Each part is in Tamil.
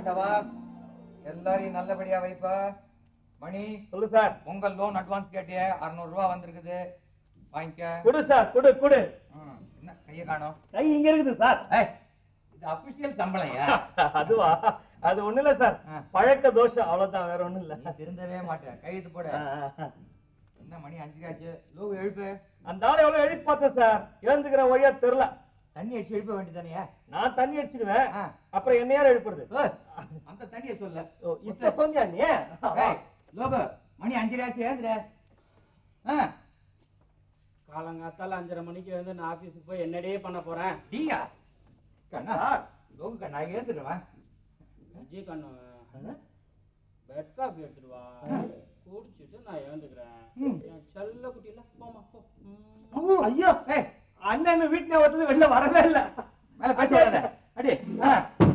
ஆண்டவா எல்லாரையும் நல்லபடியா வைப்பா மணி சொல்லு சார் உங்க லோன் அட்வான்ஸ் கேட்டிய 600 ரூபா வந்திருக்குது வாங்கிக்க குடு சார் குடு குடு ம், என்ன கையை காணோம் கை இங்க இருக்குது சார் ஏய், இது அபிஷியல் சம்பளம்யா அதுவா அது ஒண்ணு இல்ல சார் ஆ. பழக்க தோஷம் அவ்வளவுதான் வேற ஒண்ணும் இல்ல நீ திருந்தவே மாட்டேன் கையெழுத்து போட ஆ, ஆ, ஆ. என்ன மணி அஞ்சு ஆச்சு லோகு எழுப்பு அந்த ஆளை எவ்வளவு எழுப்பி பார்த்தேன் சார் எழுந்துக்கிற வழியா தெரியல தண்ணி அடிச்சு எழுப்ப வேண்டியதானே நான் தண்ணி அடிச்சிடுவேன் ஆ. அப்புறம் என்ன யார் எழுப்புறது அந்த தண்ணியை சொல்ல ஓ, இப்ப சொன்னியா நீ ஏய், லோகு மணி அஞ்சரை ஆச்சு ஏந்திர ஆ காலங்காத்தால அஞ்சரை மணிக்கு வந்து நான் ஆபீஸுக்கு போய் என்னடியே பண்ண போறேன் டீயா கண்ணா லோகு கண்ணா ஏந்துடுவேன் விஜய் கண்ணு பெட் காஃபி எடுத்துட்டு வா குடிச்சிட்டு நான் எழுந்துக்கிறேன் ம். என் செல்ல குட்டியில போமா போ ம். ஐயோ ஏய் அண்ணன் வீட்டு ஞாபகத்துல வெளில வரவே இல்ல மேல பேச வராத அடி ஆ.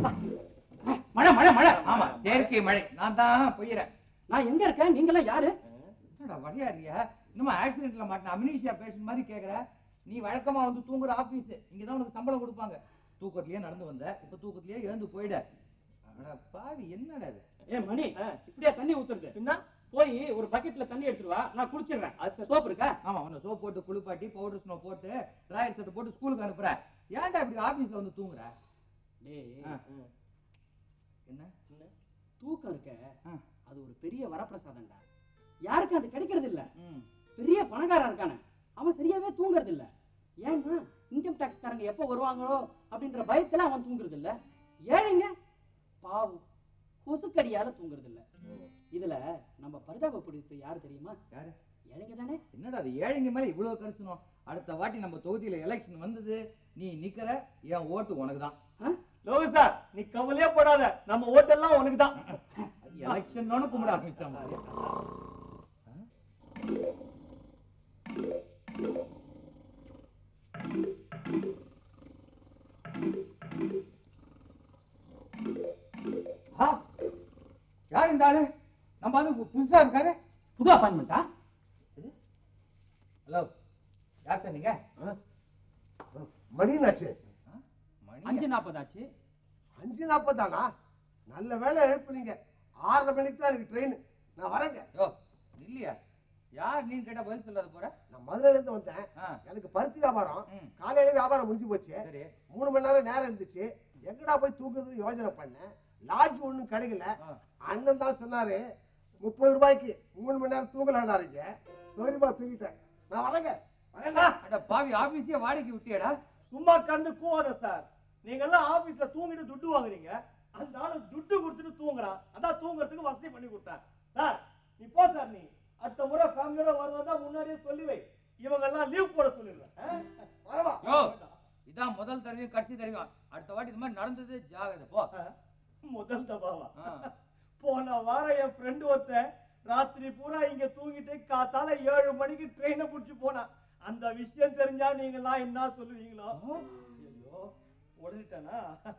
மழை மழை மழை ஆமா செயற்கை மழை நான் தான் பொய்யறேன் நான் எங்க இருக்கேன் நீங்களாம் யாரு என்னடா வழியா இருக்கியா இன்னும் ஆக்சிடென்ட்ல மாட்டின அமினிஷியா பேஷண்ட் மாதிரி கேக்குற நீ வழக்கமா வந்து தூங்குற ஆபீஸ் இங்கதான் உனக்கு சம்பளம் கொடுப்பாங்க தூக்கத்திலேயே நடந்து வந்த இப்ப தூக்கத்திலேயே எழுந்து போயிட அட பாவி என்னடா இது ஏ மணி ஆ. இப்படியா தண்ணி ஊத்துறது என்ன போய் ஒரு பக்கெட்ல தண்ணி எடுத்துட்டு வா நான் குடிச்சிடுறேன் சோப் இருக்கா ஆமா உன்னை சோப் போட்டு குளிப்பாட்டி பவுடர் ஸ்னோ போட்டு ராயல் சட்டை போட்டு ஸ்கூலுக்கு அனுப்புறேன் ஏன்டா இப்படி ஆபீஸ்ல வந்து தூங்குற டேய் ஆ. என்ன தூக்கம் இருக்க ஆ. அது ஒரு பெரிய வரப்பிரசாதம்டா யாருக்கும் அது கிடைக்கிறது இல்ல ம். பெரிய பணக்காரன் இருக்கானே அவன் சரியாவே தூங்குறது இல்ல ஏன்னா இன்கம் டாக்ஸ் காரங்க எப்போ வருவாங்களோ அப்படின்ற பயத்துல அவன் தூங்குறது இல்ல ஏழைங்க பாவம் கொசுக்கடியால தூங்குறது இல்ல இதுல நம்ம பரிதாபப்படுத்து யாரு தெரியுமா யாரு ஏழைங்க தானே என்னடா அது ஏழைங்க மேல இவ்வளவு கரிசனம் அடுத்த வாட்டி நம்ம தொகுதியில எலெக்ஷன் வந்தது நீ நிக்கிற என் ஓட்டு உனக்கு தான் லோகு சார் நீ கவலையே போடாத நம்ம ஓட்டெல்லாம் உனக்கு தான் எலெக்ஷன் கும்பிட ஆரம்பிச்சிட்டான் பாரு. ஆ, யார் இந்த ஆளு நம்ம அது புதுசா இருக்காரு புது அப்பாயின்மெண்டா ஹலோ யார் சார் நீங்க மணினாச்சு மணி அஞ்சு நாற்பது ஆச்சு அஞ்சு நாற்பதானா நல்ல வேலை எழுப்புறீங்க ஆறரை மணிக்கு தான் எனக்கு ட்ரெயின் நான் வரேங்க யோ இல்லையா யார் நீ கேட்டா பதில் சொல்லாத போற நான் மதுரையில இருந்து வந்தேன் ஆ, எனக்கு பருத்தி வியாபாரம் ம், காலையில வியாபாரம் முடிஞ்சு போச்சு சரி மூணு மணி நேரம் நேரம் இருந்துச்சு எங்கடா போய் தூக்குறது யோசனை பண்ணேன் லாட்ஜ் ஒண்ணும் கிடைக்கல ஆ. அண்ணன் தான் சொன்னாரு முப்பது ரூபாய்க்கு மூணு மணி நேரம் தூங்கலான்னாருங்க சரிமா தூங்கிட்டேன் நான் வரேங்க வரேங்க அட பாவி ஆபீஸே வாடகைக்கு விட்டியாடா சும்மா கண்டு கூவாத சார் நீங்க எல்லாம் ஆபீஸ்ல தூங்கிட்டு துட்டு வாங்குறீங்க அந்த ஆளு துட்டு கொடுத்துட்டு தூங்குறான் அதான் தூங்குறதுக்கு வசதி பண்ணி கொடுத்தேன் சார் நீ போ சார் நீ அடுத்த முறை ஃபேமிலியோட வருவதா முன்னாடியே சொல்லி வை இவங்க எல்லாம் லீவ் போட சொல்லிடுறேன் ஆ? வரவா யோ இதான் முதல் தடவையும் கடைசி தடவையும் அடுத்த வாட்டி இது மாதிரி நடந்தது ஜாகிரதை போ ஆ? முதல் தபாவா ஆ. போன வாரம் என் ஃப்ரெண்டு ஒருத்தன் ராத்திரி பூரா இங்க தூங்கிட்டு காத்தால ஏழு மணிக்கு ட்ரெயினை புடிச்சு போனான் அந்த விஷயம் தெரிஞ்சா நீங்க எல்லாம் என்ன சொல்லுவீங்களோ ஐயோ உடனிட்டானா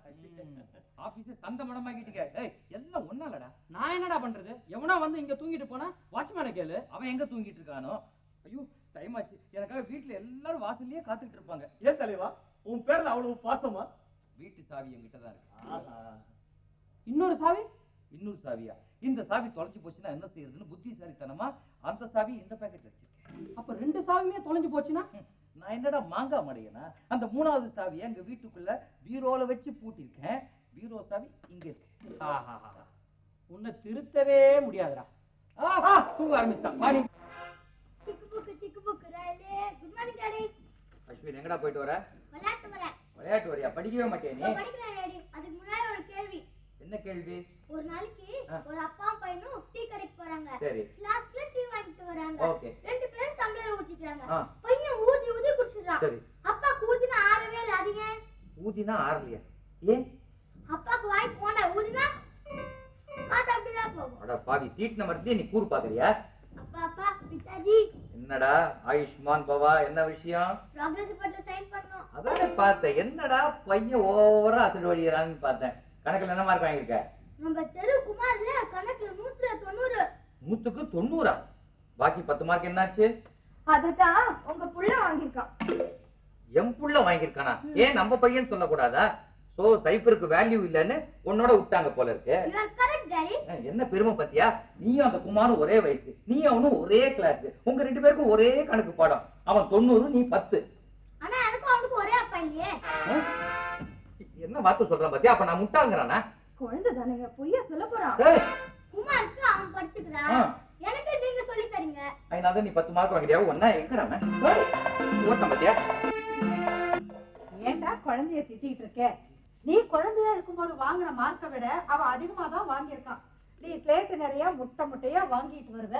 ஆபீஸே சந்த மடமாக்கிட்டீங்க ஏய் எல்லாம் ஒன்னாலடா நான் என்னடா பண்றது எவனா வந்து இங்க தூங்கிட்டு போனா வாட்ச்மேனை கேளு அவன் எங்க தூங்கிட்டு இருக்கானோ ஐயோ டைம் ஆச்சு எனக்காக வீட்ல எல்லாரும் வாசல்லயே காத்துக்கிட்டு இருப்பாங்க ஏன் தலைவா உன் பேர்ல அவ்வளவு பாசமா வீட்டு சாவி என்கிட்ட தான் இருக்கு ஆஹா. இன்னொரு சாவி இன்னொரு சாவியா இந்த சாவி தொலைஞ்சு போச்சுன்னா என்ன செய்யறதுன்னு புத்திசாலித்தனமா அந்த சாவி இந்த பாக்கெட்ல வச்சிருக்கேன் அப்ப ரெண்டு சாவியுமே தொலைஞ்சு போச்சுன்னா ஹம், நான் என்னடா மாங்காய் மடையனா அந்த மூணாவது சாவியை எங்க வீட்டுக்குள்ள பீரோல வச்சு பூட்டியிருக்கேன் பீரோ சாவி இங்க இருக்கு ஆஹாஹா. உன்னை திருத்தவே முடியாதுடா ஆஹா, தூங்க ஆரம்பிச்சிட்டான் வாடி சிக்கு புக்கு சிக்கு புக்கு ரயிலே குட் மார்னிங் டாடி அஸ்வின் எங்கடா போயிட்டு வர விளையாட்டு வரேன் விளையாட்டு வரியா படிக்கவே மாட்டே நீ நான் படிக்கிறேன் டாடி அதுக்கு முன்னாடி ஒரு கேள்வி என்ன கேள்வி ஒரு நாளைக்கு ஆ. ஒரு அப்பா பையனும் டீ கடைக்கு போறாங்க சரி கிளாஸ்ல டீ வாங்கிட்டு வராங்க ஓகே ரெண்டு பேரும் டம்ளர் ஊத்திக்கிறாங்க ஆ பையன் ஊதி ஊதி குடிச்சிடுறான் சரி அப்பாக்கு ஊதினா ஆறவே இல்ல அது ஏன் ஊதினா ஆறலையா ஏன் அப்பாக்கு வாய் போன ஊதினா அது அப்படிதான் போகும் அட பாவி தீட்டின மரத்துலயே நீ கூறு பாக்குறியா அப்பா அப்பா பிதாஜி என்னடா ஆயுஷ்மான் பவா என்ன விஷயம் ப்ராக்ரஸ் ரிப்போர்ட்ல சைன் பண்ணோம் அதானே பார்த்தேன் என்னடா பையன் ஓவரா அசடு வடிகிறான்னு பார்த்தேன் கணக்குல என்ன மார்க் வாங்கியிருக்க நம்ம தெரு குமார்ல கணக்குல நூத்துல தொண்ணூறு நூத்துக்கு தொண்ணூறா பாக்கி பத்து மார்க் என்னாச்சு அதுதான் உங்க புள்ள வாங்கியிருக்கான் என் புள்ள வாங்கியிருக்கானா ஏன் நம்ம பையன் சொல்லக்கூடாதா சோ சைஃபருக்கு வேல்யூ இல்லைன்னு உன்னோட விட்டாங்க போல இருக்கு யூ ஆர் கரெக்ட் டாடி அஹ், என்ன பெருமை பத்தியா நீயும் அந்த குமாரும் ஒரே வயசு நீ அவனும் ஒரே கிளாஸ் உங்க ரெண்டு பேருக்கும் ஒரே கணக்கு பாடம் அவன் தொண்ணூறு நீ பத்து ஆனா எனக்கும் அவனுக்கும் ஒரே அப்பா இல்லையே அஹ்? என்ன வார்த்தை சொல்றான் பாத்தியா அப்ப நான் முட்டாங்கிறானா குழந்தை தானேங்க பொய்யா சொல்ல போறான் ஏய், குமாருக்கு அவன் படிச்சுக்கிறான் ஆ. எனக்கு நீங்க சொல்லி தரீங்க அதனால நீ பத்து மார்க் வாங்கிட்டியா ஒன்னா எங்கிறாம ஓட்டம் பாத்தியா ஏன்டா குழந்தைய திட்டிட்டு இருக்க நீ குழந்தையா இருக்கும்போது வாங்கின மார்க்கை விட அவ அதிகமா தான் வாங்கியிருக்கான் நீ ஸ்லேட்டு நிறைய முட்டை முட்டையா வாங்கிட்டு வருவ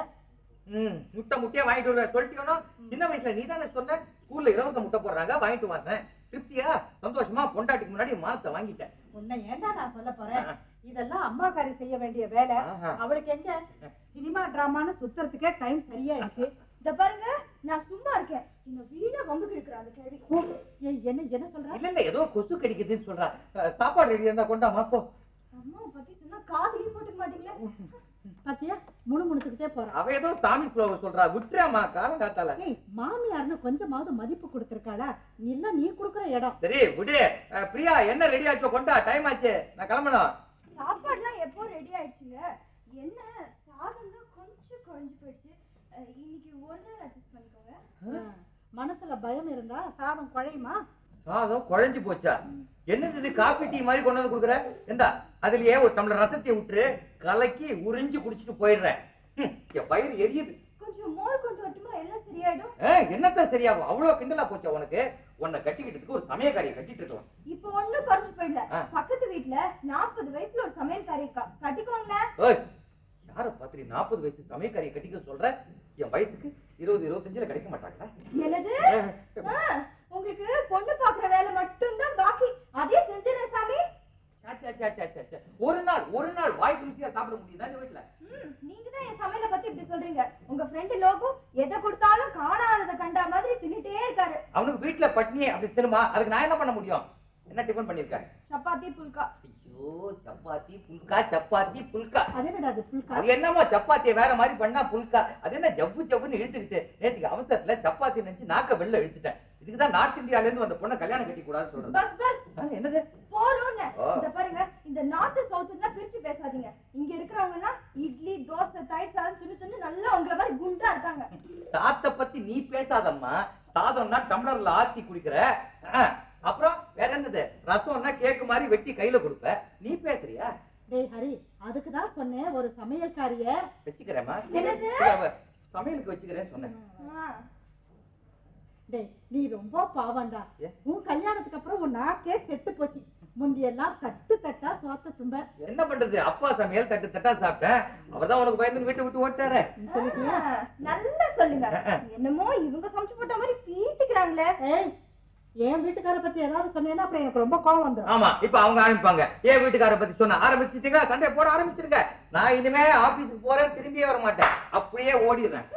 ம் முட்டை முட்டையா வாங்கிட்டு வருவேன் சொல்லிட்டியோனோ சின்ன வயசுல நீ தானே சொன்ன ஸ்கூல்ல இலவச முட்டை போடுறாங்க வாங்கிட்டு வந்தேன் திருப்தியா சந்தோஷமா பொண்டாட்டிக்கு முன்னாடி மார்க்கை வாங்கிட்டேன் உன்னை ஏன்டா நான் சொல்ல போறேன் இதெல்லாம் அம்மாக்காரி செய்ய வேண்டிய வேலை ஆஹா. அவளுக்கு எங்க சினிமா டிராமான்னு சுத்துறதுக்கே டைம் சரியா இருக்கு இந்த பாருங்க நான் சும்மா இருக்கேன் இந்த வீட வம்பு கிழக்குற அந்த கேள்வி ஏய், என்ன என்ன சொல்ற இல்ல இல்ல ஏதோ கொசு கடிக்குதுன்னு சொல்றா அஹ், சாப்பாடு ரெடி இருந்தா கொண்டாமா போ அம்மாவை பத்தி சொன்னா காதுலயே போட்டுக்க மாட்டீங்களே பாத்தியா முணுமுணுத்துக்கிட்டே போறான் அவ ஏதோ சாமி ஸ்லோகம் சொல்றா விட்டுறாமா காலம் காத்தால ஏய் மாமியார்னு கொஞ்சமாவது மதிப்பு கொடுத்திருக்காளா இல்ல நீ குடுக்குற இடம் சரி விடு அஹ், பிரியா என்ன ரெடி ஆச்சோ கொண்டா டைம் ஆச்சு நான் கிளம்பணும் சாப்பாடுலாம் எப்போ ரெடி ஆயிடுச்சுங்க என்ன சாதம் தான் கொஞ்சம் குழஞ்சு போயிடுச்சு அஹ் இன்னைக்கு ஒரு நாள் அட்ஜஸ்ட் பண்ணிக்கோங்க ஆ, மனசுல பயம் இருந்தா சாதம் குழையுமா சாதம் குழஞ்சு போச்சா என்னது இது காஃபி டீ மாதிரி கொண்டு வந்து கொடுக்குற எந்தா அதுலயே ஒரு டம்ளர் ரசத்தை விட்டுரு கலக்கி உறிஞ்சு குடிச்சிட்டு போயிடுறேன் ஹம், என் பயிர் எரியுது கொஞ்சம் மோர் கொண்டு வரட்டுமா எல்லாம் சரியாயிடும் ஏய், என்னத்த சரியாகும் அவ்வளவு கிண்டலா போச்சா உனக்கு உன்னை கட்டிக்கிட்டதுக்கு ஒரு சமயக்காரியை கட்டிட்டு இருக்கலாம் இப்போ ஒண்ணும் குறைஞ்சு போயிடல ஆ. பக்கத்து வீட்ல நாற்பது வயசுல ஒரு சமையல்காரி இருக்கா கட்டிக்கோங்களேன் ஏய், யார பாத்திரி நாற்பது வயசு சமயக்காரியை கட்டிக்க சொல்ற என் வயசுக்கு இருபது இருபத்தஞ்சுல கிடைக்க மாட்டாங்களா என்னது ஆ, உங்களுக்கு பொண்ணு பாக்குற வேலை மட்டும்தான் பாக்கி அதே செஞ்சிடறேன் சாமி சே, சே, சே, சே, சே, சே. ஒரு நாள் ஒரு நாள் வாய் ருசியா சாப்பிட முடியுதா இந்த வீட்டுல ம், நீங்க தான் என் சமையலை பத்தி இப்படி சொல்றீங்க உங்க ஃப்ரெண்டு லோகு எதை கொடுத்தாலும் காணாததை கண்டா மாதிரி தின்னுட்டே இருக்காரு அவனுக்கு வீட்டுல பட்னி அப்படி திரும்ப அதுக்கு நான் என்ன பண்ண முடியும் என்ன டிஃபன் பண்ணிருக்கேன் சப்பாத்தி புல்கா ஐயோ சப்பாத்தி புல்கா சப்பாத்தி புல்கா அது என்னடா அது புல்கா அது என்னமோ சப்பாத்தியை வேற மாதிரி பண்ணா புல்கா அது என்ன ஜவ்வு ஜவ்வுன்னு இழுத்துக்கிட்டு நேத்துக்கு அவசரத்துல சப்பாத்தி நினைச்சு நாக்க வெளில இழுத்துட்டேன் இதுக்கு தான் நார்த் இந்தியால இருந்து வந்த பொண்ணை கல்யாணம் கட்டி கூடாதுன்னு சொல்றது பஸ் பஸ் ஆ, என்னது போறோம்னு ஆ. இந்த பாருங்க இந்த நார்த் சவுத்னா பிரிச்சு பேசாதீங்க இங்க இருக்கிறவங்கன்னா இட்லி தோசை தயிர் சாதம் தின்னு தின்னு நல்லா உங்களை மாதிரி குண்டா இருக்காங்க சாத்த பத்தி நீ பேசாதம்மா சாதம்னா டம்ளர்ல ஆத்தி குடிக்கிற ஆ, அப்புறம் வேற என்னது ரசம்னா கேக்கு மாதிரி வெட்டி கையில கொடுப்ப நீ பேசுறியா டேய் ஹரி அதுக்கு தான் சொன்னேன் ஒரு சமையல்காரிய வச்சுக்கிறேம்மா என்னது? அவ சமையலுக்கு வச்சுக்கிறேன்னு சொன்னேன் ஆ. டேய் நீ ரொம்ப பாவம்டா ஏ? உன் கல்யாணத்துக்கு அப்புறம் உன் நாக்கே செத்து போச்சு முந்தியெல்லாம் தட்டு தட்டா சோத்த தும்ப என்ன பண்றது அப்பா சமையல் தட்டு தட்டா சாப்பிட்டேன் அவர்தான் உனக்கு பயந்து வீட்டை விட்டு ஓட்டாரு நீ சொல்லிட்டியா ஆ, நல்லா சொல்லுங்க என்னமோ இவங்க சமைச்சு போட்ட மாதிரி பீத்திக்கிறாங்களே ஏய் என் வீட்டுக்கார பத்தி ஏதாவது சொன்னேன்னா அப்புறம் எனக்கு ரொம்ப கோவம் வந்துடும் ஆமா இப்ப அவங்க ஆரம்பிப்பாங்க ஏன் வீட்டுக்கார பத்தி சொன்ன ஆரம்பிச்சிட்டீங்க சண்டை போட ஆரம்பிச்சிருங்க நான் இனிமே ஆபீஸுக்கு போறேன் திரும்பியே வர மாட்டேன் அப்படியே ஓடிடுறேன்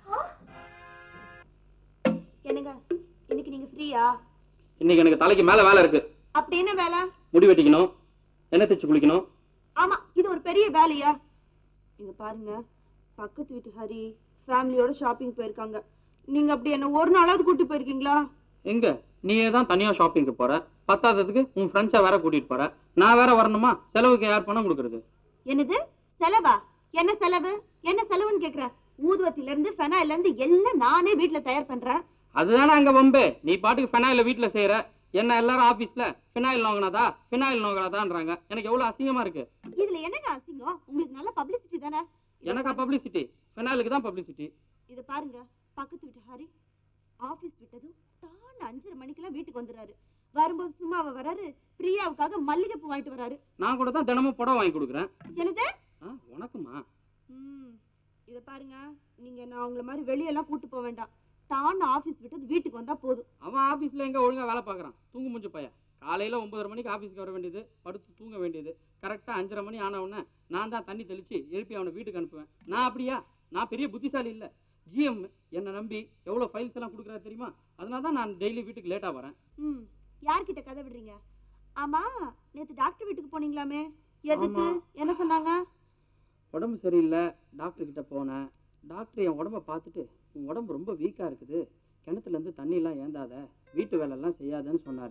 என்னங்க இன்னைக்கு நீங்க ஃப்ரீயா இன்னைக்கு எனக்கு தலைக்கு மேல வேலை இருக்கு அப்படி என்ன வேலை முடி வெட்டிக்கணும் எண்ணெய் தேய்ச்சி குளிக்கணும் ஆமா இது ஒரு பெரிய வேலையா இங்க பாருங்க பக்கத்து வீட்டு ஹரி ஃபேமிலியோட ஷாப்பிங் போயிருக்காங்க நீங்க அப்படி என்ன ஒரு நாளாவது கூட்டி போயிருக்கீங்களா எங்க நீயே தான் தனியா ஷாப்பிங்க்கு போற பத்தாததுக்கு உன் ஃப்ரெண்ட்ஸை வேற கூட்டிட்டு போற நான் வேற வரணுமா செலவுக்கு யார் பணம் கொடுக்கறது என்னது செலவா என்ன செலவு என்ன செலவுன்னு கேக்குறேன் ஊதுவத்தில இருந்து ஃபெனாயில இருந்து எல்லாம் நானே வீட்ல தயார் பண்றேன் அதுதானே அங்க வம்பே நீ பாட்டுக்கு ஃபினாயில வீட்டுல செய்யற என்ன எல்லாரும் ஆபீஸ்ல ஃபினாயில் நோங்கினதா ஃபினாயில் நோங்கினதான்றாங்க எனக்கு எவ்வளவு அசிங்கமா இருக்கு இதுல என்னங்க அசிங்கம் உங்களுக்கு நல்ல பப்ளிசிட்டி தானே இத எனக்கா பாருங்க. பப்ளிசிட்டி ஃபினாயிலுக்கு தான் பப்ளிசிட்டி இத பாருங்க பக்கத்து வீட்டு ஹரி ஆபீஸ் விட்டதும் டான் அஞ்சரை மணிக்கெல்லாம் வீட்டுக்கு வந்துறாரு வரும்போது சும்மாவா வராரு பிரியாவுக்காக மல்லிகைப்பூ வாங்கிட்டு வராரு நான் கூட தான் தினமும் புடவை வாங்கி கொடுக்குறேன் என்னது ஆ, உனக்குமா ம் இத பாருங்க நீங்க நான் உங்களை மாதிரி வெளியெல்லாம் கூட்டு போக வேண்டாம் டான் ஆபீஸ் விட்டது வீட்டுக்கு வந்தா போதும் அவன் ஆபீஸ்ல எங்க ஒழுங்கா வேலை பார்க்கறான் தூங்கு மூஞ்சு பையன் காலையில ஒன்பதரை மணிக்கு ஆபீஸ்க்கு வர வேண்டியது படுத்து தூங்க வேண்டியது கரெக்டா அஞ்சரை மணி ஆன உடனே நான் தான் தண்ணி தெளிச்சு எழுப்பி அவனை வீட்டுக்கு அனுப்புவேன் நான் அப்படியா நான் பெரிய புத்திசாலி இல்ல ஜிஎம் என்னை நம்பி எவ்வளவு ஃபைல்ஸ் எல்லாம் கொடுக்குறாரு தெரியுமா அதனால தான் நான் டெய்லி வீட்டுக்கு லேட்டா வரேன் ம் யார்கிட்ட கதை விடுறீங்க ஆமா நேத்து டாக்டர் வீட்டுக்கு போனீங்களாமே எதுக்கு ஆமா. என்ன சொன்னாங்க உடம்பு சரியில்லை டாக்டர் கிட்ட போனேன் டாக்டர் என் உடம்ப பார்த்துட்டு உன் உடம்பு ரொம்ப வீக்கா இருக்குது கிணத்துல இருந்து தண்ணி எல்லாம் ஏந்தாத வீட்டு வேலை எல்லாம் செய்யாதன்னு சொன்னாரு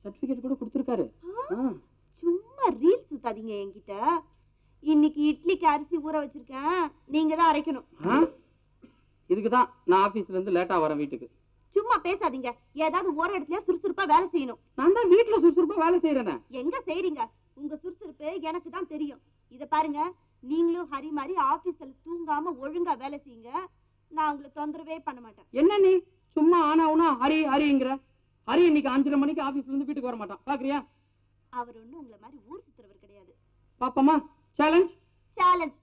சர்டிபிகேட் கூட கொடுத்துருக்காரு ஆ. சும்மா ரீல் சுத்தாதீங்க என்கிட்ட இன்னைக்கு இட்லிக்கு அரிசி ஊற வச்சிருக்கேன் நீங்க தான் அரைக்கணும் ஆ? இதுக்கு தான் நான் ஆபீஸ்ல இருந்து லேட்டா வரேன் வீட்டுக்கு சும்மா பேசாதீங்க ஏதாவது ஒரு இடத்துல சுறுசுறுப்பா வேலை செய்யணும் நான் தான் வீட்டுல சுறுசுறுப்பா வேலை செய்யறேனே எங்க செய்றீங்க உங்க சுறுசுறுப்பு எனக்கு தான் தெரியும் இத பாருங்க நீங்களும் ஹரி மாதிரி ஆபீஸ்ல தூங்காம ஒழுங்கா வேலை செய்யுங்க நான் உங்களை தொந்தரவே பண்ண மாட்டேன் என்ன நீ சும்மா ஆனா உனா ஹரி ஹரிங்கிற ஹரி இன்னைக்கு அஞ்சரை மணிக்கு ஆபீஸ்ல இருந்து வீட்டுக்கு வர மாட்டான் பாக்குறியா அவர் ஒண்ணும் உங்களை மாதிரி ஊர் சுத்துறவர் கிடையாது பாப்பமா சேலஞ்ச் சேலஞ்ச்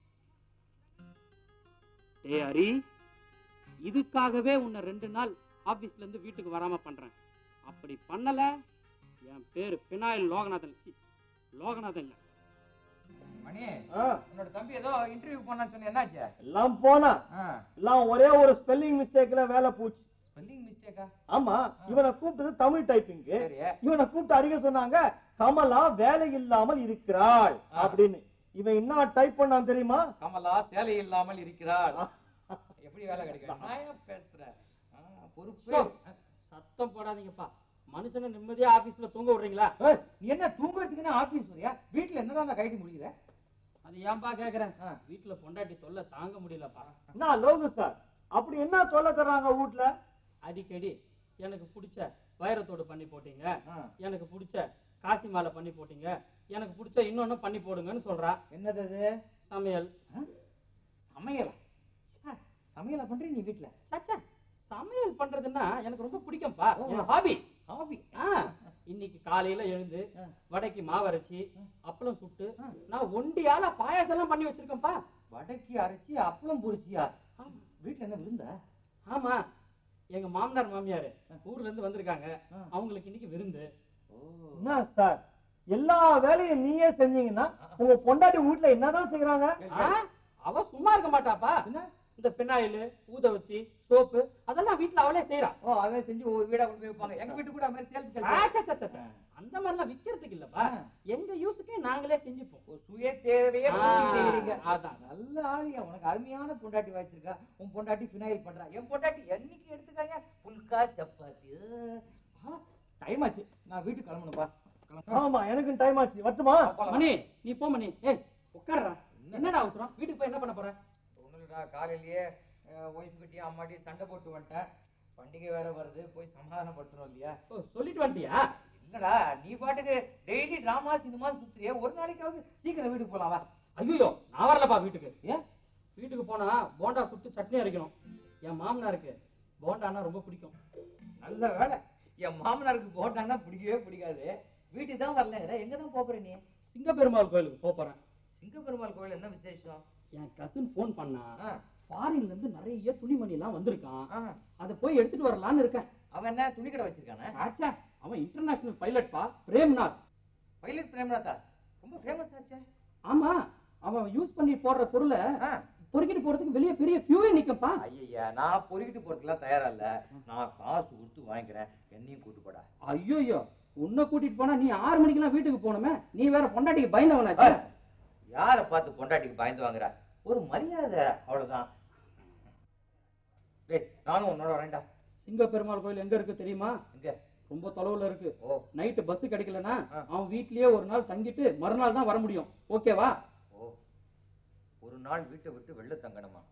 டேய் ஹரி இதுக்காகவே உன்னை ரெண்டு நாள் ஆபீஸ்ல இருந்து வீட்டுக்கு வராம பண்றேன் அப்படி பண்ணல என் பேரு பினாயில் லோகநாதன் சி, லோகநாதன் இல்ல மணி ஆ, உன்னோட தம்பி ஏதோ இன்டர்வியூ பண்ணான்னு சொன்ன என்னாச்சு எல்லாம் போனா ஆ எல்லாம் ஒரே ஒரு ஸ்பெல்லிங் மிஸ்டேக்ல வேலை போச்சு ஸ்பெல்லிங் மிஸ்டேக்கா ஆமா இவனை கூப்பிட்டது தமிழ் டைப்பிங் சரி இவனை கூப்பிட்டு அறிக்கை சொன்னாங்க கமலா வேலை இல்லாமல் இருக்கிறாள் ஆ. அப்படின்னு இவன் என்ன டைப் பண்ணான் தெரியுமா கமலா சேலை இல்லாமல் இருக்கிறாள் எப்படி வேலை கிடைக்கும் நான் ஏன் பேசுறேன் ஆ, பொறுப்பு சோ. சத்தம் போடாதீங்கப்பா மனுஷனை நிம்மதியா ஆபீஸ்ல தூங்க விடுறீங்களா ஏய், நீ என்ன தூங்குறதுக்குன்னு ஆபீஸ் வரியா வீட்டுல என்னதான் கைட்டி முடிக்கிற அது ஏன்பா கேக்குறேன் ஆ. வீட்டுல பொண்டாட்டி தொல்லை தாங்க முடியலப்பா என்ன லோகு சார் அப்படி என்ன சொல்ல தர்றாங்க வீட்ல அடிக்கடி எனக்கு பிடிச்ச வைரத்தோடு பண்ணி போட்டீங்க ஆ, எனக்கு பிடிச்ச காசி மாலை பண்ணி போட்டீங்க எனக்கு பிடிச்ச இன்னொன்னு பண்ணி போடுங்கன்னு சொல்றா என்னது அது சமையல் சமையலா ச்சே, சமையலா பண்ற நீ வீட்டுல சச்சா சமையல் பண்றதுன்னா எனக்கு ரொம்ப பிடிக்கும்பா ஓ. என் ஹாபி ஹாபி ஆ இன்னைக்கு காலையில எழுந்து ஆ. வடைக்கு மாவு அரைச்சி ஆ. அப்பளம் சுட்டு ஆ. நான் ஒண்டியால பாயாசம் எல்லாம் பண்ணி வச்சிருக்கேன்ப்பா வடக்கி அரைச்சி அப்பளம் பொரிச்சியா வீட்டுல என்ன விருந்தா ஆமா எங்க மாமனார் மாமியார் ஊர்ல இருந்து வந்திருக்காங்க ஆ. அவங்களுக்கு இன்னைக்கு விருந்து என்ன சார் எல்லா வேலையும் நீயே செஞ்சீங்கன்னா உங்க பொண்டாட்டி வீட்ல என்னதான் செய்யறாங்க ஆ? அவ சும்மா இருக்க மாட்டாப்பா என்ன? இந்த பினாயில் ஊதவத்தி சோப்பு அதெல்லாம் வீட்டுல அவளே செய்யறா ஓ அவன் செஞ்சு ஒவ்வொரு வீடா கொண்டு போய் வைப்பாங்க எங்க வீட்டு கூட அது மாதிரி சேல்ஸ் ஆ, சே, சே, சே, சே. அந்த மாதிரிலாம் விக்கிறதுக்கு இல்லப்பா எங்க யூஸுக்கே நாங்களே செஞ்சுப்போம் சுய தேவையே ஆ, பூர்த்தி செய்றீங்க. அதான். நல்ல ஆளியா உனக்கு அருமையான பொண்டாட்டி வச்சிருக்கா உன் பொண்டாட்டி ஃபினாயில் பண்றா என் பொண்டாட்டி என்னைக்கு எடுத்துக்காங்க புல்கா சப்பாத்தி டைம் ஆச்சு நான் வீட்டுக்கு கிளம்பணும்பா கிளம்பு. ஆமா எனக்கு டைம் ஆச்சு வரட்டுமா போலாம். மணி நீ போ மணி ஏய் உட்கார்றா என்னடா அவசரம் வீட்டுக்கு போய் என்ன பண்ண போற ஒண்ணும் இல்லடா காலையிலேயே ஒய்ஃப் கிட்டயும் அம்மாட்டியும் சண்டை போட்டு வந்துட்டேன் பண்டிகை வேற வருது போய் சமாதானப்படுத்தணும் இல்லையா ஓ சொல்லிட்டு வந்துட்டியா இல்லடா நீ பாட்டுக்கு டெய்லி டிராமா சினிமா சுத்துறியே ஒரு நாளைக்காவது சீக்கிரம் வீட்டுக்கு போலாம் வா ஐயோ நான் வரலப்பா வீட்டுக்கு ஏன்? வீட்டுக்கு போனா போண்டா சுட்டு சட்னி அரைக்கணும் என் மாமனாருக்கு போண்டான்னா ரொம்ப பிடிக்கும் நல்ல வேலை என் மாமனாருக்கு போட்டான்னா பிடிக்கவே பிடிக்காது வீட்டுக்கு தான் வரலங்கிற எங்க தான் போற நீ சிங்க பெருமாள் கோயிலுக்கு போப் போறேன் சிங்க பெருமாள் கோயில் என்ன விசேஷம் என் கசின் ஃபோன் பண்ணா ஆ, ஃபாரின்ல இருந்து நிறைய துணிமணி எல்லாம் வந்திருக்கான் ஆ. அதை போய் எடுத்துட்டு வரலான்னு இருக்கேன் அவன் என்ன துணி கடை வச்சிருக்கானே ஆச்சா அவன் இன்டர்நேஷனல் பைலட்பா பிரேம்நாத் பைலட் பிரேமநாதா ரொம்ப ஃபேமஸ் ஆச்சே ஆமா அவன் யூஸ் பண்ணி போடுற பொருளை ஆ. பொறுக்கிட்டு போறதுக்கு வெளியே பெரிய கியூவே நிக்கும்பா ஐயா நான் பொறுக்கிட்டு போறதுக்குலாம் தயாரா இல்ல நான் காசு கொடுத்து வாங்கிக்கிறேன் என்னையும் கூட்டு போடா ஐயோ உன்னை கூட்டிட்டு போனா நீ ஆறு மணிக்கெல்லாம் வீட்டுக்கு போகணுமே நீ வேற பொண்டாட்டிக்கு பயந்தவனாச்சு யாரை பார்த்து பொண்டாட்டிக்கு பயந்து வாங்குற ஒரு மரியாதை அவ்வளவுதான் டேய் நானும் உன்னோட வரேன்டா சிங்க பெருமாள் கோயில் எங்க இருக்கு தெரியுமா எங்க? ரொம்ப தொலைவுல இருக்கு ஓ நைட்டு பஸ் கிடைக்கலனா ஆ. அவன் வீட்லயே ஒரு நாள் தங்கிட்டு மறுநாள் தான் வர முடியும் ஓகேவா ஓ ஒரு நாள் வீட்டை விட்டு வெளில தங்கணுமா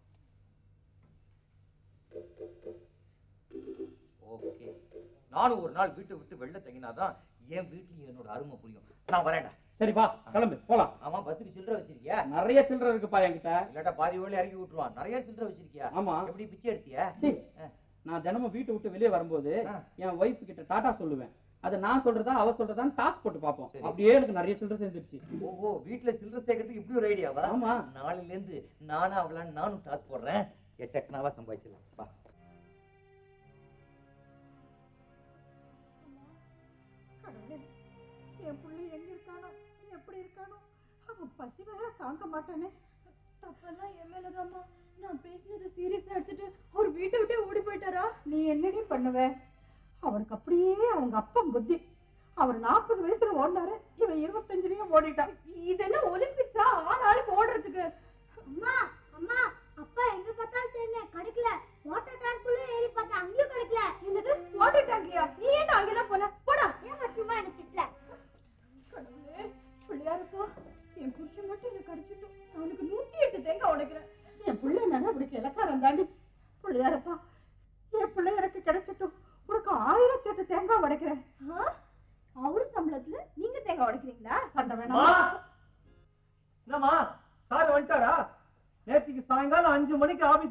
ஓகே நானும் ஒரு நாள் வீட்டை விட்டு வெளில தங்கினாதான் என் வீட்லயும் என்னோட அருமை புரியும் நான் வரேன்டா சரிப்பா கிளம்பு போலாம் ஆமா பஸ்ஸுக்கு சில்லறை வச்சிருக்கியா நிறைய சில்லறை இருக்குப்பா என்கிட்ட இல்லாட்டா பாதி வழி இறக்கி விட்டுருவான் நிறைய சில்லறை வச்சிருக்கியா ஆமா எப்படி பிச்சை எடுத்தியா சீ, நான் தினமும் வீட்டை விட்டு வெளியே வரும்போது ஆ. என் ஒய்ஃப் கிட்ட டாடா சொல்லுவேன் அதை நான் சொல்றதா அவ சொல்றதான்னு டாஸ் போட்டு பார்ப்போம் சரி. அப்படியே எனக்கு நிறைய சில்லறை சேர்ந்துருச்சு ஓஹோ வீட்டுல சில்லறை சேர்க்கறதுக்கு இப்படி ஒரு ஐடியாவா ஆமா நாளையில இருந்து நானா அவளான்னு நானும் டாஸ் போடுறேன் எட்டக்கனாவா சம்பாதிச்சிடலாம் வா கடவுளே என் புள்ளை எங்க இருக்கானோ எப்படி இருக்கானோ அவன் பசி வேற தாங்க மாட்டானே தப்பெல்லாம் என் மேலதாம்மா நான் பேசினதை சீரியஸா எடுத்துட்டு அவர் வீட்டை விட்டே ஓடி போயிட்டாரா நீ என்னடி பண்ணுவ அவனுக்கு அப்படியே அவங்க அப்பன் புத்தி அவர் நாற்பது வயசுல ஓடினாரு இவன் இருபத்தஞ்சுலயும் ஓடிட்டான் இது என்ன ஒலிம்பிக்ஸா ஆள் ஆளுக்கு ஓடுறதுக்கு அம்மா அம்மா அப்பா எங்க பார்த்தாலும் தெரியல கிடைக்கல வாட்டர் டேங்க்குள்ள ஏறி பார்த்தா அங்கேயும் கிடைக்கல என்னது வாட்டர் டேங்க்லயா நீ ஏன் அங்கெல்லாம் போல போடா ஏன் சும்மா எனக்கு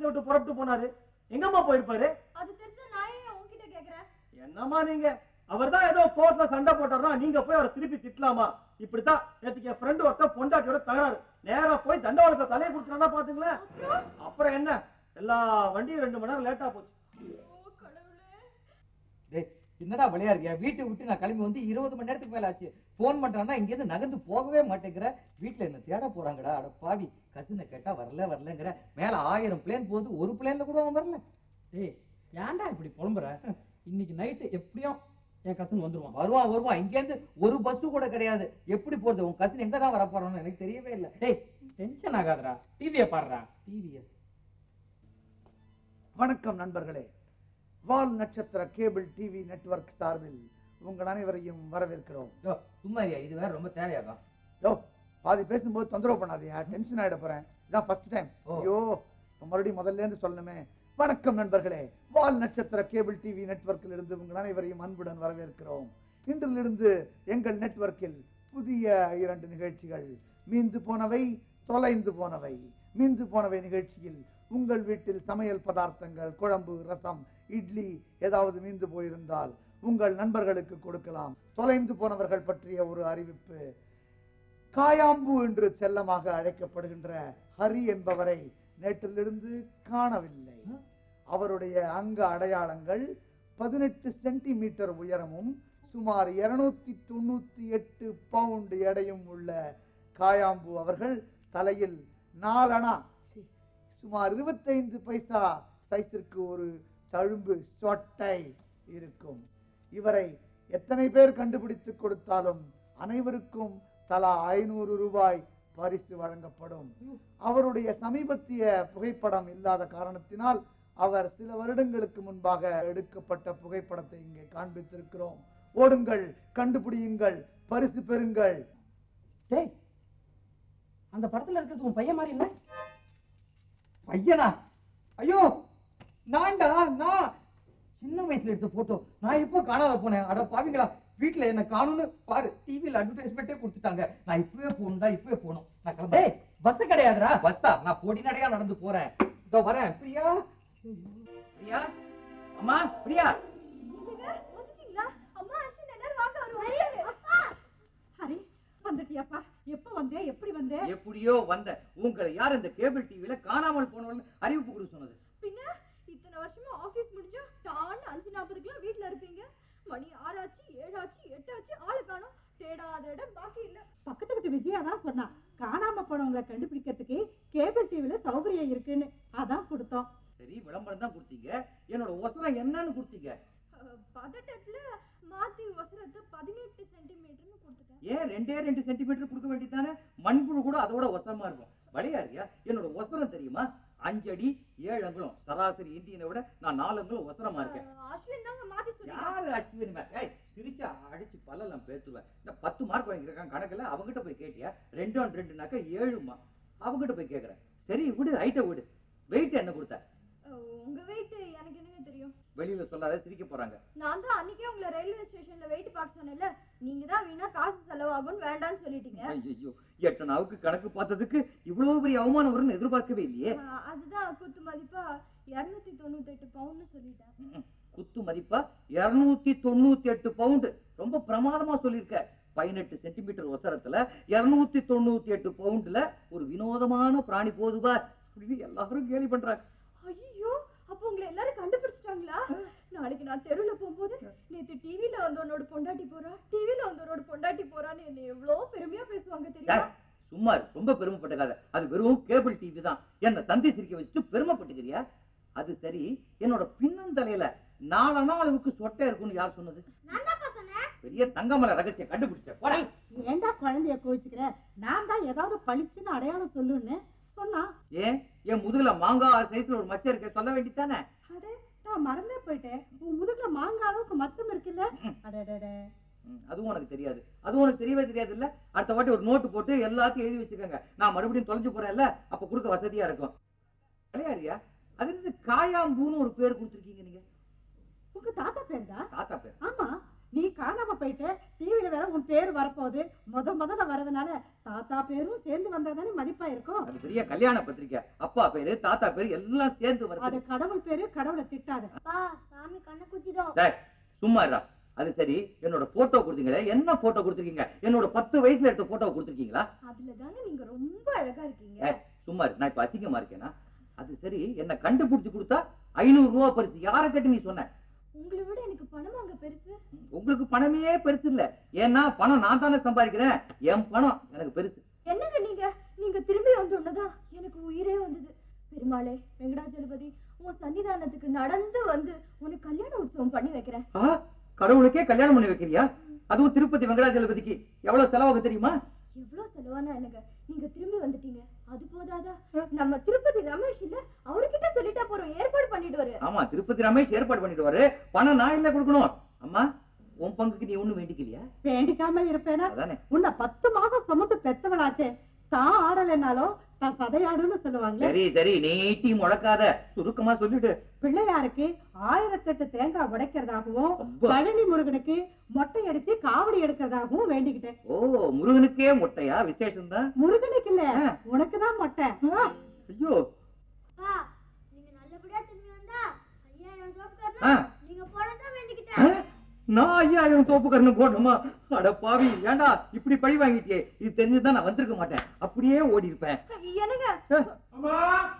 வீட்டை விட்டு புறப்பட்டு போனாரு எங்கம்மா போயிருப்பாரு அது தெரிஞ்சா நான் ஏன் உன்கிட்ட கேக்குறேன் என்னம்மா நீங்க அவர்தான் ஏதோ கோர்ட்ல சண்டை போட்டாருன்னா நீங்க போய் அவரை திருப்பி திட்டலாமா இப்படித்தான் நேத்துக்கு என் ஃப்ரெண்டு ஒருத்தன் பொண்டாட்டியோட தகராறு நேரா போய் தண்டவாளத்தை தலையை கொடுத்துட்டா பாத்துங்களேன் அப்புறம் என்ன எல்லா வண்டியும் ரெண்டு மணி நேரம் லேட்டா போச்சு ஓ கடவுளே டேய் என்னடா விளையாடுறியா வீட்டை விட்டு நான் கிளம்பி வந்து இருபது மணி நேரத்துக்கு மேல ஆச்சு ஃபோன் பண்றான்னா இங்கேருந்து நகர்ந்து போகவே மாட்டேங்கிற வீட்டுல என்ன தேட போறாங்கடா அட பாவி கசினை கேட்டா வரல வரலங்கிற மேல ஆயிரம் பிளேன் போகுது ஒரு பிளேன்ல கூட அவன் வரல டேய் ஏன்டா இப்படி புலம்புற இன்னைக்கு நைட்டு எப்படியும் என் கசன் வந்துருவான் வருவான் வருவான் இங்கேருந்து ஒரு பஸ் கூட கிடையாது எப்படி போறது உன் கசின் எங்க தான் வர போறான்னு எனக்கு தெரியவே இல்லை டேய் டென்ஷன் ஆகாதடா டிவியை பாடுறா டிவியை வணக்கம் நண்பர்களே வால் நட்சத்திர கேபிள் டிவி நெட்வொர்க் சார்பில் உங்கள் அனைவரையும் வரவேற்கிறோம் யோ சும்மா இருயா, இது வேற ரொம்ப தேவையாகும் யோ பாதி பேசும்போது தொந்தரவு பண்ணாதீங்க டென்ஷன் ஆயிட போறேன் இதான் ஃபர்ஸ்ட் டைம் ஓ. ஐயோ இப்ப மறுபடியும் முதல்ல இருந்து சொல்லணுமே வணக்கம் நண்பர்களே வால் நட்சத்திர கேபிள் டிவி நெட்வொர்க்கில் இருந்து உங்கள் அனைவரையும் அன்புடன் வரவேற்கிறோம் இன்றிலிருந்து எங்கள் நெட்வொர்க்கில் புதிய இரண்டு நிகழ்ச்சிகள் மீந்து போனவை தொலைந்து போனவை மீந்து போனவை நிகழ்ச்சியில் உங்கள் வீட்டில் சமையல் பதார்த்தங்கள் குழம்பு ரசம் இட்லி ஏதாவது மீந்து போயிருந்தால் உங்கள் நண்பர்களுக்கு கொடுக்கலாம் தொலைந்து போனவர்கள் பற்றிய ஒரு அறிவிப்பு காயாம்பு என்று செல்லமாக அழைக்கப்படுகின்ற ஹரி என்பவரை நேற்றிலிருந்து காணவில்லை அவருடைய அங்க அடையாளங்கள் பதினெட்டு சென்டிமீட்டர் உயரமும் சுமார் இருநூத்தி தொண்ணூத்தி எட்டு பவுண்ட் எடையும் உள்ள காயாம்பு அவர்கள் தலையில் நாலணா சி, சுமார் இருபத்தைந்து பைசா சைஸிற்கு ஒரு தழும்பு சொட்டை இருக்கும் இவரை எத்தனை பேர் கண்டுபிடித்து கொடுத்தாலும் அனைவருக்கும் தலா ஐநூறு ரூபாய் பரிசு வழங்கப்படும் அவருடைய சமீபத்திய புகைப்படம் இல்லாத காரணத்தினால் அவர் சில வருடங்களுக்கு முன்பாக எடுக்கப்பட்ட புகைப்படத்தை இங்கே காண்பித்திருக்கிறோம் ஓடுங்கள் கண்டுபிடியுங்கள் பரிசு பெறுங்கள் டேய் அந்த படத்துல இருக்கிறது உன் பையன் மாதிரி இல்ல பையனா ஐயோ நான்டா நான் சின்ன வயசுல எடுத்த போட்டோ நான் எப்போ காணாத போனேன் அட பாவிங்களா வீட்டுல என்ன காணும்னு பாரு டிவில அட்வர்டைஸ்மெண்ட்டே கொடுத்துட்டாங்க நான் இப்பவே போகணும்டா இப்பவே போகணும் நான் டேய் கிளம்புறேன் பஸ் கிடையாதுடா பஸ்ஸா நான் பொடி நடையா நடந்து போறேன் இதோ வரேன் பிரியா பிரியா அம்மா பிரியா என்னங்க, வந்துட்டீங்களா அம்மா அஸ்வின் எல்லாரும் வாங்க வருவாங்க அப்பா ஹரி வந்துட்டியாப்பா எப்ப வந்தே எப்படி வந்தே எப்படியோ வந்த உங்களை யார் இந்த கேபிள் டிவில காணாமல் போனவங்க அறிவிப்பு கொடுக்க சொன்னது பின்ன இத்தனை வருஷமா ஆபீஸ் முடிஞ்சா டான்னு அஞ்சு நாற்பதுக்குலாம் வீட்ல இருப்பீங்க மணி ஆறாச்சு ஏழாச்சு எட்டாச்சு ஆளு காணோம் தேடாத இடம் பாக்கி இல்ல பக்கத்து வீட்டு விஜயா தான் சொன்னா காணாம போனவங்களை கண்டுபிடிக்கிறதுக்கு கேபிள் டிவில சௌகரியம் இருக்குன்னு அதான் கொடுத்தோம் சரி விளம்பரம் தான் கொடுத்தீங்க என்னோட ஒசரம் என்னன்னு கொடுத்தீங்க அஹ், பதட்டத்துல மாத்தி வசனத்தை பதினெட்டு சென்டிமீட்டர்னு கொடுத்துட்டேன் ஏன் ரெண்டே ரெண்டு சென்டிமீட்டர் கொடுக்க வேண்டியதானே மண்புழு கூட அதோட ஒசரமா இருக்கும் வளையாரியா என்னோட ஒசரம் தெரியுமா அஞ்சு அடி ஏழு அங்குலம் சராசரி இந்தியனை விட நான் நாலு அங்குலம் ஒசரமா இருக்கேன் அஹ், அஸ்வின் தாங்க மாத்தி சொன்னீங்க யாரு அஸ்வினி மே- ஏய் சிரிச்சா அடிச்சு பல்லெல்லாம் பேத்துவேன் இந்த பத்து மார்க் வாங்கியிருக்கான் கணக்குல அவங்கிட்ட போய் கேட்டியா ரெண்டு ஒன்று ரெண்டுனாக்கா ஏழுமா அவங்கிட்ட போய் கேக்குறேன் சரி விடு ஹைட்டை விடு வெயிட் என்ன கொடுத்த அஹ், உங்க வெயிட் எனக்கு என்னங்க தெரியும் வெளியில சொல்லாத சிரிக்க போறாங்க நான் தான் அன்னைக்கே உங்களை ரயில்வே ஸ்டேஷன்ல வெயிட் பார்க்க சொன்னேன்ல நீங்க தான் வீணா காசு செலவாகும்னு வேண்டாம்னு சொல்லிட்டீங்க ஐயோ எட்டு நாவுக்கு கணக்கு பார்த்ததுக்கு இவ்வளவு பெரிய அவமானம் வரும்னு எதிர்பார்க்கவே இல்லையே அஹ், அதுதான் குத்து மதிப்பா இருநூத்தி தொண்ணூத்தி எட்டு பவுன்னு சொல்லிட்டேன் ம்ம். குத்து மதிப்பா இருநூத்தி தொண்ணூத்தி எட்டு பவுண்டு ரொம்ப பிரமாதமா சொல்லியிருக்க பதினெட்டு சென்டிமீட்டர் ஒசரத்துல இருநூத்தி தொண்ணூத்தி எட்டு பவுண்டுல ஒரு வினோதமான பிராணி போதுவா அப்படின்னு எல்லாரும் கேலி பண்றாங்க ஐயோ அப்போ உங்களை எல்லாரும் கண்டுபிடிச்சிட்டாங்களா நாளைக்கு நான் தெருவுல போகும்போது நேத்து டிவில வந்தவனோட பொண்டாட்டி போறா டிவில வந்தவனோட பொண்டாட்டி போறான்னு என்ன எவ்வளவு பெருமையா பேசுவாங்க தெரியுமா ஏய், சும்மா இரு. ரொம்ப பெருமைப்பட்டுக்காத அது வெறும் கேபிள் டிவி தான் என்ன சந்தி சிரிக்க வச்சுட்டு பெருமைப்பட்டுக்கிறியா அது சரி என்னோட பின்னந்தலையில நாலனா அளவுக்கு சொட்டை இருக்கும்னு யார் சொன்னது நான் தான்ப்பா சொன்னேன் பெரிய தங்கமலை ரகசியம் கண்டுபிடிச்சேன் போடா. ஏன்டா குழந்தைய கோவிச்சுக்கிற நான் தான் ஏதாவது பளிச்சுன்னு அடையாளம் சொல்லுன்னு சொன்னா ஏன் என் முதுகுல மாங்காய் சைஸ்ல ஒரு மச்சம் இருக்க சொல்ல வேண்டித்தானே அடே நான் மறந்தே போயிட்டேன் உன் முதுகுல மாங்காய் அளவுக்கு மச்சம் இருக்குல்ல அடடே ம், அதுவும் உனக்கு தெரியாது அதுவும் உனக்கு தெரியவே தெரியாது இல்ல அடுத்த வாட்டி ஒரு நோட்டு போட்டு எல்லாத்தையும் எழுதி வச்சுக்கோங்க நான் மறுபடியும் தொலைஞ்சு போறேன்ல அப்ப கொடுக்க வசதியா இருக்கும் விளையாடியா அது இருந்து காயாம்பூன்னு ஒரு பேர் கொடுத்துருக்கீங்க நீங்க உங்க தாத்தா பேருடா தாத்தா பேர் ஆமா நீ காணாம போயிட்டு டிவியில வேற உன் பேர் வரப்போகுது முத முதல்ல வர்றதுனால தாத்தா பேரும் சேர்ந்து வந்தா தானே மதிப்பா இருக்கும் அது பெரிய கல்யாண பத்திரிக்கை அப்பா பேரு தாத்தா பேரு எல்லாம் சேர்ந்து அது வருது கடவுள் பேரு கடவுளை திட்டாத அப்பா சாமி கண்ணை குத்திடும் டேய், சும்மா இருடா அது சரி என்னோட போட்டோ கொடுத்தீங்களே என்ன போட்டோ கொடுத்துருக்கீங்க என்னோட பத்து வயசுல எடுத்த போட்டோ கொடுத்துருக்கீங்களா அதுல தாங்க நீங்க ரொம்ப அழகா இருக்கீங்க ஏய், சும்மா இரு நான் இப்ப அசிங்கமா இருக்கேனா அது சரி என்ன கண்டுபிடிச்சு கொடுத்தா ஐநூறு ரூபா பரிசு யாரை கேட்டு நீ சொன்ன உங்களை விட எனக்கு பணம் அங்க பெருசு உங்களுக்கு பணமே பெருசு இல்ல ஏன்னா பணம் நான் தானே சம்பாதிக்கிறேன் என் பணம் எனக்கு பெருசு என்னங்க நீங்க நீங்க திரும்பி வந்தோன்னதான் எனக்கு உயிரே வந்தது பெருமாளே வெங்கடாஜலபதி உன் சன்னிதானத்துக்கு நடந்து வந்து உனக்கு கல்யாண உற்சவம் பண்ணி வைக்கிறேன் ஆ, கடவுளுக்கே கல்யாணம் பண்ணி வைக்கிறியா அதுவும் திருப்பதி வெங்கடாஜலபதிக்கு எவ்வளவு செலவாகும் தெரியுமா எவ்வளவு செலவானா என்னங்க நீங்க திரும்பி வந்துட்டீங்க அது போதாதா நம்ம திருப்பதி ரமேஷ் இல்ல அவர்கிட்ட சொல்லிட்டா போறோம் ஏற்பாடு பண்ணிடுவாரு ஆமா திருப்பதி ரமேஷ் ஏற்பாடு பண்ணிடுவாரு பணம் நான் இல்ல கொடுக்கணும் அம்மா உன் பங்குக்கு நீ ஒண்ணும் வேண்டிக்கலையா வேண்டிக்காம இருப்பேனா அதானே உன்னை பத்து மாசம் சுமந்து பெத்தவளாச்சே தான் ஆடலைன்னாலும் தான் சதையாடுன்னு சொல்லுவாங்க சரி சரி நீட்டி முழக்காத சுருக்கமா சொல்லிட்டு பிள்ளையாருக்கு ஆயிரத்தெட்டு தேங்காய் உடைக்கிறதாகவும் அப்பா. பழனி முருகனுக்கு மொட்டை அடிச்சு காவடி எடுக்கிறதாகவும் வேண்டிக்கிட்டேன் ஓ முருகனுக்கே முட்டையா விசேஷம் தான் முருகனுக்கு இல்ல ஆ. உனக்கு தான் மொட்டை ஐயோ அப்பா நீங்க நல்லபடியா திரும்பி வந்தா ஐயாயிரம் ஆ. ஜோப்காரனா நீங்க போனதான் ஆ? வேண்டிக்கிட்டேன் நான் ஐயாயிரம் தோப்புக்கரணு போடணுமா அட பாவி ஏண்டா இப்படி பழி வாங்கிட்டியே இது தெரிஞ்சுதான் நான் வந்திருக்க மாட்டேன் அப்படியே ஓடி இருப்பேன் என்னங்க அம்மா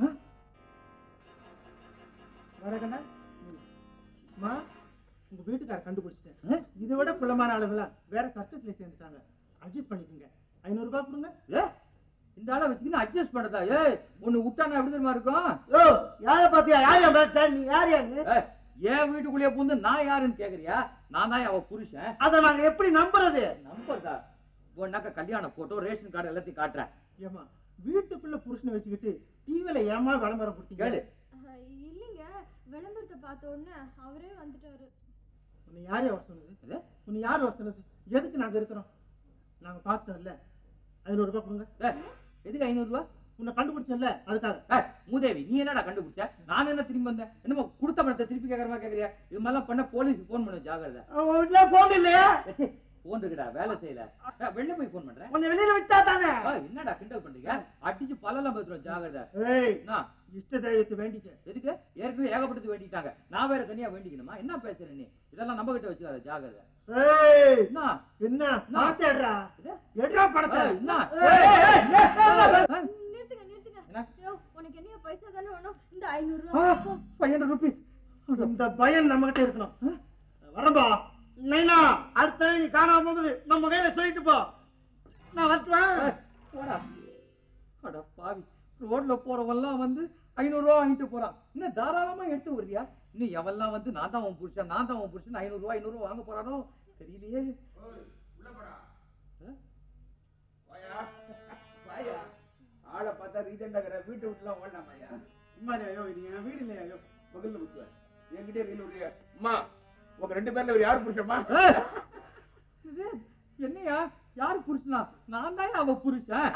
வரகண்ணா அம்மா உங்க வீட்டுக்கார கண்டுபிடிச்சிட்டேன் இதை விட குள்ளமான ஆளுங்களா வேற சர்க்கஸ்ல சேர்ந்துட்டாங்க அட்ஜஸ்ட் பண்ணிக்கோங்க ஐநூறு ரூபாய் கொடுங்க ஏ, இந்த ஆளை வச்சுக்கின்னு அட்ஜஸ்ட் பண்ணதா ஏய் ஒண்ணு விட்டானா எப்படி தெரியுமா இருக்கும் ஓ யார பாத்தியா யார் பேச நீ யார் யாரு ஏய், என் வீட்டுக்குள்ளேயே பூந்து நான் யாருன்னு கேக்குறியா நான் தான் அவ புருஷன் அத நாங்க எப்படி நம்புறது நம்பர்தா உன்னாக்க கல்யாண போட்டோ ரேஷன் கார்டு எல்லாத்தையும் காட்டுறேன் ஏமா வீட்டுக்குள்ள புருஷனை வச்சுக்கிட்டு டிவில ஏமா விளம்பரம் கொடுத்தீங்க கேளு அஹ், இல்லைங்க விளம்பரத்தை பார்த்த உடனே அவரே வந்துட்டாரு உன்னை யார் வர சொன்னது எது? உன்னை யார் வர சொன்னது எதுக்கு நாங்க இருக்கிறோம் நாங்க பார்த்துட்டோம்ல ஐநூறு ரூபாய் கொடுங்க ஏய், எதுக்கு ஐநூறு ரூபா உன்னை கண்டுபிடிச்சேன்ல அதுக்காக ஏய், மூதேவி நீ என்னடா கண்டுபிடிச்ச நான் என்ன திரும்பி வந்தேன் என்னமோ கொடுத்த பணத்தை திருப்பி கேக்குற மாதிரி கேக்குறியா இது மாதிரிலாம் பண்ண போலீஸ் போன் பண்ணு ஜாகிரதை வீட்டுல போன் இல்லையா போன் இருக்குடா வேலை செய்யல ஏய், வெளில போய் போன் பண்றேன் கொஞ்சம் வெளியில விட்டா தானே ஏய், என்னடா கிண்டல் பண்றீங்க அடிச்சு பல்லெல்லாம் பத்துறோம் ஜாகிரதை ஏய் என்ன இஷ்ட தெய்வத்தை வேண்டிக்க எதுக்கு ஏற்கனவே ஏகப்பட்டது வேண்டிட்டாங்க நான் வேற தனியா வேண்டிக்கணுமா என்ன பேசுற நீ இதெல்லாம் நம்ம கிட்ட வச்சுக்காத ஜாகிரதை ஏய் என்ன என்ன பாத்தேடுறா இது? எடுறா படத்தை ஏய், என்ன? ஏய், ஏய், ஏய், ஆ, நிறுத்துங்க நிறுத்துங்க என்ன? யோ, உனக்கு என்ன பைசா தானே வேணும் இந்த ஐநூறு ஆ, ரூபா 500 rupees. இந்த பயம் நம்ம கிட்ட இருக்கணும் வரம்பா நைனா அடுத்த நாள் நீ காணாம போகுது நம்ம கையில சொல்லிட்டு போ நான் வரட்டுவேன் ஏய், போடா. அட பாவி ரோட்ல போறவன்லாம் வந்து ஐநூறு ரூபா வாங்கிட்டு போறான் இன்னும் தாராளமா எடுத்து வர்றியா இன்னும் எவெல்லாம் வந்து நான் தான் உன் புருஷன் நான் தான் உன் புருஷன் ஐநூறு ரூபா ஐநூறு ரூபா வாங்க போறானோ தெரியலையே ஆளை பார்த்தா ரீசெண்டா கடை வீட்டை விட்டுலாம் ஓடலாம் ஐயா சும்மா இரு, ஐயோ இது என் வீடு இல்லையா ஐயோ பகல்ல குத்துவேன் என்கிட்ட ரீல் விடுறியா அம்மா உங்க ரெண்டு பேர்ல ஒரு யார் புருஷம்மா ஏய், இது என்னையா யாரு புருஷனா நான் தான் அவ புருஷன்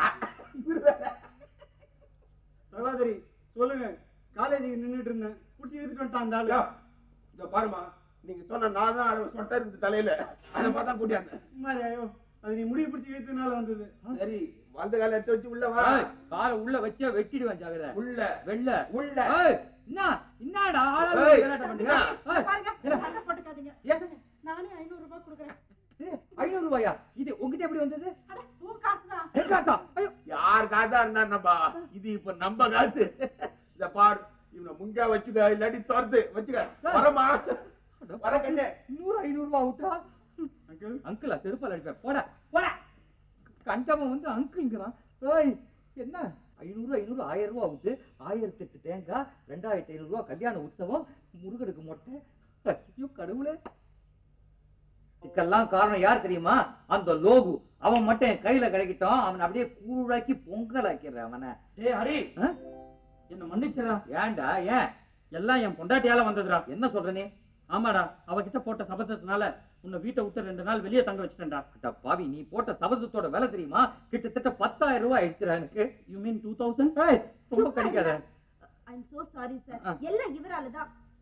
சகோதரி சொல்லுங்க காலேஜுக்கு நின்னுட்டு இருந்தேன் குட்டி எடுத்துட்டு வந்துட்டான் அந்த ஆளு இந்த பாருமா நீங்க சொன்ன நான் தான் அளவு சொட்டை இருக்குது தலையில அதை பார்த்தா கூட்டியாந்த சும்மா இரு, ஐயோ அது நீ முடிவு பிடிச்சி இழுத்தனால வந்தது சரி வலது கால எடுத்து வச்சு உள்ள வா ஏய், காலை உள்ள வச்சே வெட்டிடுவேன் ஜாகிரதை உள்ள வெள்ள உள்ள ஏய், என்ன என்னடா ஆளாளுக்கு ஏய், கலாட்டம் பண்றீங்க? ஏய், பாருங்க என்ன? சண்டை போட்டுக்காதீங்க ஏன்? நானே ஐநூறு ரூபாய் கொடுக்குறேன் ஏய், ஐநூறு ரூபாயா இது உங்ககிட்ட எப்படி வந்தது அட உன் காசுதான் என் காசா? ஐயோ, யார் காதா இருந்தா நம்பா இது இப்ப நம்ம காசு இத பார் இவனை முங்கா வச்சுக்க இல்லாட்டி தோர்த்து வச்சுக்க வரமா வர கண்ணே நூறு ஐநூறு ரூபா விட்டா அங்கிள் அங்கிளா செருப்பால் அடிப்பேன் போட போட கண்டவன் வந்து அங்கிள்ங்கிறான் ஏய் என்ன ஐநூறு ஐநூறு ஆயிரம் ரூபா விட்டு ஆயிரத்தி எட்டு தேங்காய் ரெண்டாயிரத்தி ஐநூறு ரூபா கல்யாண உற்சவம் முருகனுக்கு மொட்டை ஐயோ கடவுளே இதுக்கெல்லாம் காரணம் யார் தெரியுமா அந்த லோகு அவன் மட்டும் என் கையில கிடைக்கட்டும் அவன் அப்படியே கூழாக்கி பொங்கல் ஆக்கிடுறேன் அவனை டேய் ஹரி ஆ? என்ன மன்னிச்சடா ஏன்டா ஏன் எல்லாம் என் பொண்டாட்டியால வந்ததுடா என்ன சொல்ற நீ ஆமாடா அவகிட்ட போட்ட சபதத்தினால உன்னை வீட்டை விட்டு ரெண்டு நாள் வெளியே தங்க வச்சிட்டேன்டா அட பாவி நீ போட்ட சபதத்தோட விலை தெரியுமா கிட்டத்தட்ட பத்தாயிரம் ரூபாய் ஆயிடுச்சுடா எனக்கு யூ மீன் டூ தௌசண்ட் ஏய், ரொம்ப கிடைக்காத ஐம் சோ சாரி சார் ஆ. எல்லாம் இவரால தான்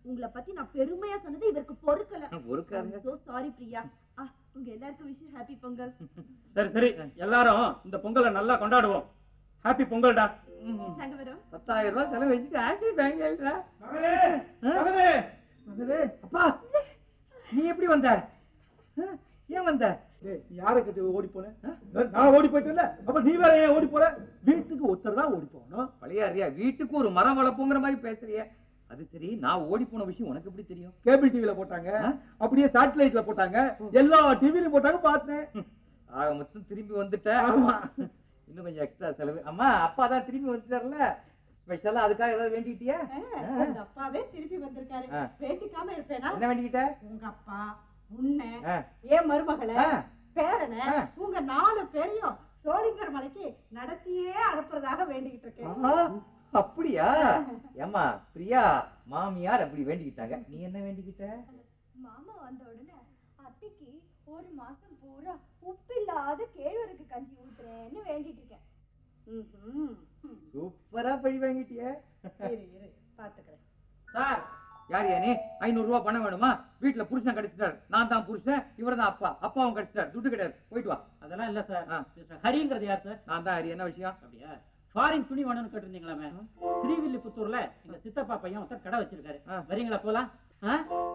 உங்களை பத்தி நான் பெருமையா சொன்னது இவருக்கு பொறுக்கல பொறுக்காதுங்க. சோ சாரி பிரியா ஆ, உங்க எல்லாருக்கும் விஷயம் ஹாப்பி பொங்கல் சரி சரி எல்லாரும் இந்த பொங்கலை நல்லா கொண்டாடுவோம் ஹாப்பி பொங்கல்டா நாங்க வரோம் பத்தாயிரம் ரூபாய் செலவு வச்சுட்டு ஆக்டிவ் பேங்க் எழுதுற மகனே மகனே மகளே, அப்பா நீ எப்படி வந்த ஆ, ஏன் வந்த டேய், நீ யாரை கட்டி ஓடி போன நான் ஓடி போயிட்டேன்ல அப்ப நீ வேற ஏன் ஓடி போற வீட்டுக்கு ஒருத்தர் தான் ஓடி போகணும் பழையாரியா வீட்டுக்கு ஒரு மரம் வளர்ப்போங்கிற மாதிரி பேசுறிய அது சரி நான் ஓடி போன விஷயம் உனக்கு எப்படி தெரியும் கேபிள் டிவில போட்டாங்க அப்படியே சேட்டலைட்ல போட்டாங்க எல்லா டிவிலையும் போட்டாங்க பார்த்தேன் ஆக மொத்தம் திரும்பி வந்துட்ட ஆமா. இன்னும் கொஞ்சம் எக்ஸ்ட்ரா செலவு அம்மா அப்பா தான் திரும்பி வந்துட்டார்ல ஸ்பெஷலா அதுக்காக ஏதாவது வேண்டிக்கிட்டியா உங்க அப்பாவே திருப்பி வந்திருக்காரு ஆ. வேண்டிக்காம இருப்பேனா என்ன வேண்டிக்கிட்ட உங்க அப்பா உன்னை ஆ. ஏன் மருமகளை ஆ. பேரனை ஆ. உங்க நாலு பேரையும் சோழிங்கர் மலைக்கு நடத்தியே அனுப்புறதாக வேண்டிக்கிட்டு இருக்கேன் ஆஹா, அப்படியா ஏம்மா பிரியா மாமியார் அப்படி வேண்டிக்கிட்டாங்க நீ என்ன வேண்டிக்கிட்ட மாமா வந்த உடனே அத்தைக்கு ஒரு மாசம் பூரா உப்பில்லாத கேழ்வரகு கஞ்சி ஊத்துறேன்னு வேண்டிட்டு இருக்கேன் ம்ஹும். சூப்பரா பழி வாங்கிட்டிய இரு இரு பாத்துக்கிறேன் சார் யார் நீ ஐநூறு ரூபாய் பணம் வேணுமா வீட்டுல புருஷன் கிடைச்சிட்டாரு நான் தான் புருஷன் இவர் தான் அப்பா அப்பாவும் கிடைச்சிட்டாரு துட்டு கிடையாது போயிட்டு வா அதெல்லாம் இல்ல சார் ஆ. மிஸ்டர் ஹரிங்கிறது யார் சார் நான் தான் ஹரி என்ன விஷயம் அப்படியா ஃபாரின் துணி வேணும்னு கேட்டிருந்தீங்களாமே ஸ்ரீவில்லிபுத்தூர்ல எங்க சித்தப்பா பையன் ஒருத்தர் கடை வச்சிருக்காரு ஆ. வரீங்களா போலாம் ஆ?